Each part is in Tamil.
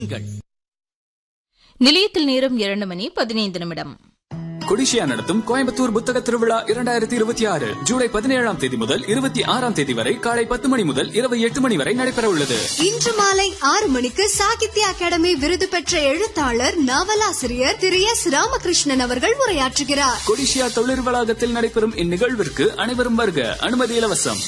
நீங்கள் நிலையத்தில் நேரம் இரண்டு மணி பதினைந்து நிமிடம் கொடிஷியா நடத்தும் கோயம்புத்தூர் புத்தக திருவிழா இரண்டாயிரத்தி இருபத்தி ஆறு ஜூலை பதினேழாம் தேதி முதல் இருபத்தி ஆறாம் தேதி வரை காலை பத்து மணி முதல் இரவு எட்டு மணி வரை நடைபெற உள்ளது இன்று மாலை ஆறு மணிக்கு சாகித்ய அகாடமி விருது பெற்ற எழுத்தாளர் நாவலாசிரியர் திரு எஸ் ராமகிருஷ்ணன் அவர்கள் உரையாற்றுகிறார் கொடிஷியா தொழில் வளாகத்தில் நடைபெறும் இந்நிகழ்விற்கு அனைவரும் வருக அனுமதி இலவசம்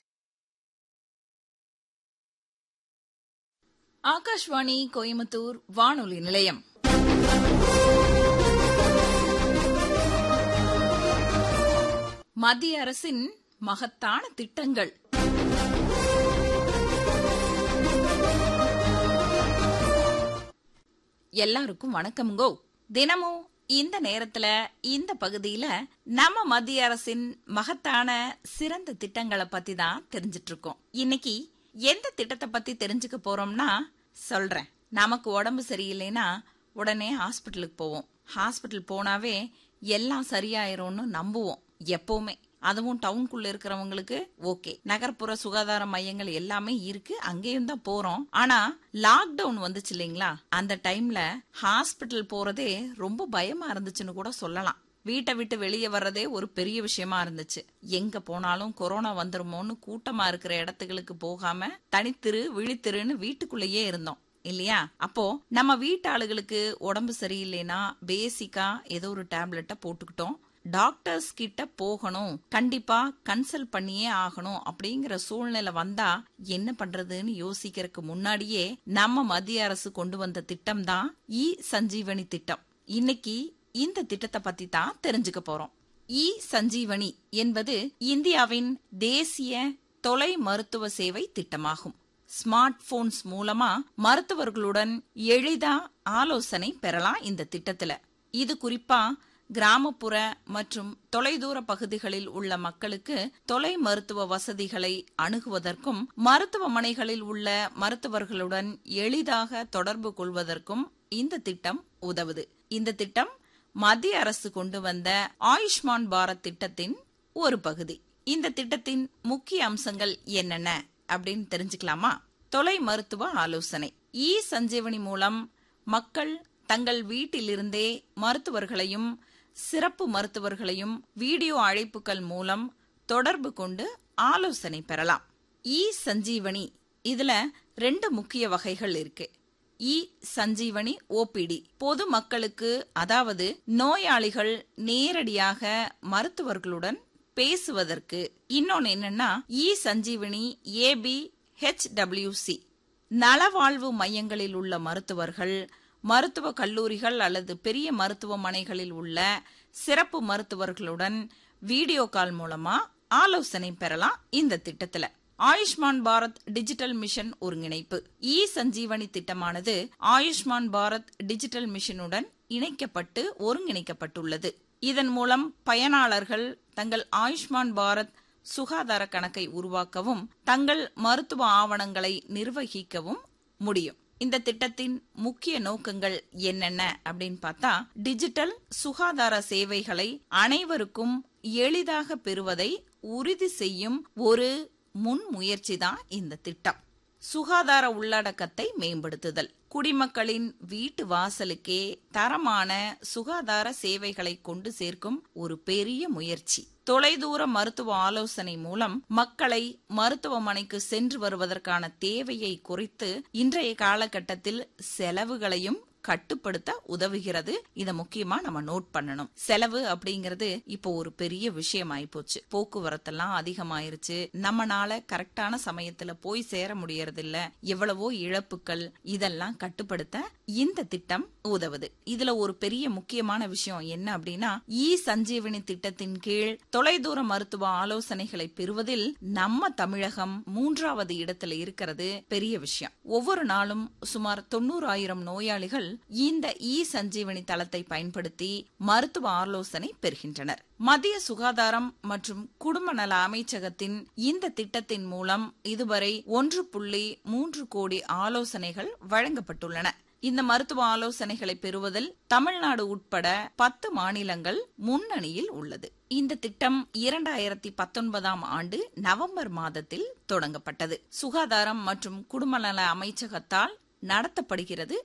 ஆகாஷ்வாணி கோயம்புத்தூர் வானொலி நிலையம் மத்திய அரசின் மகத்தான திட்டங்கள் எல்லாருக்கும் வணக்கம்கோ தினமும் இந்த நேரத்துல இந்த பகுதியில நம்ம மத்திய அரசின் மகத்தான சிறந்த திட்டங்களை பத்தி தான் தெரிஞ்சிட்டு இருக்கோம் இன்னைக்கு எந்த திட்டத்தை பத்தி தெரிஞ்சுக்க போறோம்னா சொல்றேன் நமக்கு உடம்பு சரியில்லைன்னா உடனே ஹாஸ்பிட்டலுக்கு போவோம் ஹாஸ்பிட்டல் போனாவே எல்லாம் சரியாயிரும்னு நம்புவோம் எப்பவுமே அதுவும் டவுனுக்குள்ள இருக்கிறவங்களுக்கு ஓகே நகர்ப்புற சுகாதார மையங்கள் எல்லாமே இருக்கு அங்கேயும் தான் போறோம் ஆனா லாக்டவுன் வந்துச்சு இல்லைங்களா அந்த டைம்ல ஹாஸ்பிட்டல் போறதே ரொம்ப பயமா இருந்துச்சுன்னு கூட சொல்லலாம் வீட்டை விட்டு வெளியே வர்றதே ஒரு பெரிய விஷயமா இருந்துச்சு எங்க போனாலும் கொரோனா வந்துருமோன்னு கூட்டமா இருக்கிற இடத்துகளுக்கு போகாம தனித்திரு விழித்திருன்னு வீட்டுக்குள்ளேயே இருந்தோம் இல்லையா அப்போ நம்ம வீட்டாளுகளுக்கு உடம்பு சரியில்லைன்னா பேசிக்கா ஏதோ ஒரு டேப்லெட்டை போட்டுக்கிட்டோம் டாக்டர்ஸ் கிட்ட போகணும் கண்டிப்பா கன்சல்ட் பண்ணியே ஆகணும் அப்படிங்கிற சூழ்நிலை வந்தா என்ன பண்றதுன்னு யோசிக்கிறதுக்கு முன்னாடியே நம்ம மத்திய அரசு கொண்டு வந்த திட்டம் தான் இ சஞ்சீவனி திட்டம் இன்னைக்கு இந்த திட்டத்தை பத்தி தான் தெரிஞ்சுக்க போறோம் இ சஞ்சீவனி என்பது இந்தியாவின் தேசிய தொலை மருத்துவ சேவை திட்டமாகும் ஸ்மார்ட் போன்ஸ் மூலமா மருத்துவர்களுடன் எளிதா ஆலோசனை பெறலாம் இந்த திட்டத்துல இது குறிப்பா கிராமப்புற மற்றும் தொலைதூர பகுதிகளில் உள்ள மக்களுக்கு தொலை மருத்துவ வசதிகளை அணுகுவதற்கும் மருத்துவமனைகளில் உள்ள மருத்துவர்களுடன் எளிதாக தொடர்பு கொள்வதற்கும் இந்த திட்டம் உதவுது இந்த திட்டம் மத்திய அரசு கொண்டு வந்த ஆயுஷ்மான் பாரத் திட்டத்தின் ஒரு பகுதி இந்த திட்டத்தின் முக்கிய அம்சங்கள் என்னென்ன அப்படின்னு தெரிஞ்சுக்கலாமா தொலை மருத்துவ ஆலோசனை இ சஞ்சீவனி மூலம் மக்கள் தங்கள் வீட்டிலிருந்தே மருத்துவர்களையும் சிறப்பு மருத்துவர்களையும் வீடியோ அழைப்புகள் மூலம் தொடர்பு கொண்டு ஆலோசனை பெறலாம் இ சஞ்சீவனி இதுல ரெண்டு முக்கிய வகைகள் இருக்கு இ சஞ்சீவனி ஓபிடி பொது மக்களுக்கு அதாவது நோயாளிகள் நேரடியாக மருத்துவர்களுடன் பேசுவதற்கு இன்னொன்னு என்னன்னா இ சஞ்சீவனி ஏபி ஹெச்டபிள்யூசி நலவாழ்வு மையங்களில் உள்ள மருத்துவர்கள் மருத்துவ கல்லூரிகள் அல்லது பெரிய மருத்துவமனைகளில் உள்ள சிறப்பு மருத்துவர்களுடன் வீடியோ கால் மூலமா ஆலோசனை பெறலாம் இந்த திட்டத்துல ஆயுஷ்மான் பாரத் டிஜிட்டல் மிஷன் ஒருங்கிணைப்பு இ சஞ்சீவனி திட்டமானது ஆயுஷ்மான் பாரத் டிஜிட்டல் மிஷனுடன் இணைக்கப்பட்டு ஒருங்கிணைக்கப்பட்டுள்ளது இதன் மூலம் பயனாளர்கள் தங்கள் ஆயுஷ்மான் பாரத் சுகாதார கணக்கை உருவாக்கவும் தங்கள் மருத்துவ ஆவணங்களை நிர்வகிக்கவும் முடியும் இந்த திட்டத்தின் முக்கிய நோக்கங்கள் என்னென்ன அப்படின்னு பார்த்தா டிஜிட்டல் சுகாதார சேவைகளை அனைவருக்கும் எளிதாக பெறுவதை உறுதி செய்யும் ஒரு முன்முயற்சி தான் இந்த திட்டம் சுகாதார உள்ளடக்கத்தை மேம்படுத்துதல் குடிமக்களின் வீட்டு வாசலுக்கே தரமான சுகாதார சேவைகளை கொண்டு சேர்க்கும் ஒரு பெரிய முயற்சி தொலைதூர மருத்துவ ஆலோசனை மூலம் மக்களை மருத்துவமனைக்கு சென்று வருவதற்கான தேவையை குறைத்து இன்றைய காலகட்டத்தில் செலவுகளையும் கட்டுப்படுத்த உதவுகிறது இத முக்கியமா நம்ம நோட் பண்ணணும் செலவு அப்படிங்கறது இப்போ ஒரு பெரிய விஷயம் ஆயிப்போச்சு போக்குவரத்தெல்லாம் அதிகமாயிருச்சு நம்மனால கரெக்டான சமயத்துல போய் சேர முடியறது இல்ல எவ்வளவோ இழப்புகள் இதெல்லாம் கட்டுப்படுத்த இந்த திட்டம் உதவுது இதுல ஒரு பெரிய முக்கியமான விஷயம் என்ன அப்படின்னா இ சஞ்சீவனி திட்டத்தின் கீழ் தொலைதூர மருத்துவ ஆலோசனைகளை பெறுவதில் நம்ம தமிழகம் மூன்றாவது இடத்துல இருக்கிறது பெரிய விஷயம் ஒவ்வொரு நாளும் சுமார் தொண்ணூறாயிரம் நோயாளிகள் இந்த இ சஞ்சீவனி தளத்தை பயன்படுத்தி மருத்துவ ஆலோசனை பெறுகின்றனர் மத்திய சுகாதாரம் மற்றும் குடும்ப நல அமைச்சகத்தின் இந்த திட்டத்தின் மூலம் இதுவரை ஒன்று புள்ளி மூன்று கோடி ஆலோசனைகள் வழங்கப்பட்டுள்ளன இந்த மருத்துவ ஆலோசனைகளை பெறுவதில் தமிழ்நாடு உட்பட பத்து மாநிலங்கள் முன்னணியில் உள்ளது இந்த திட்டம் இரண்டாயிரத்தி பத்தொன்பதாம் ஆண்டு நவம்பர் மாதத்தில் தொடங்கப்பட்டது சுகாதாரம் மற்றும் குடும்ப நல அமைச்சகத்தால் நடத்தப்படுகிறது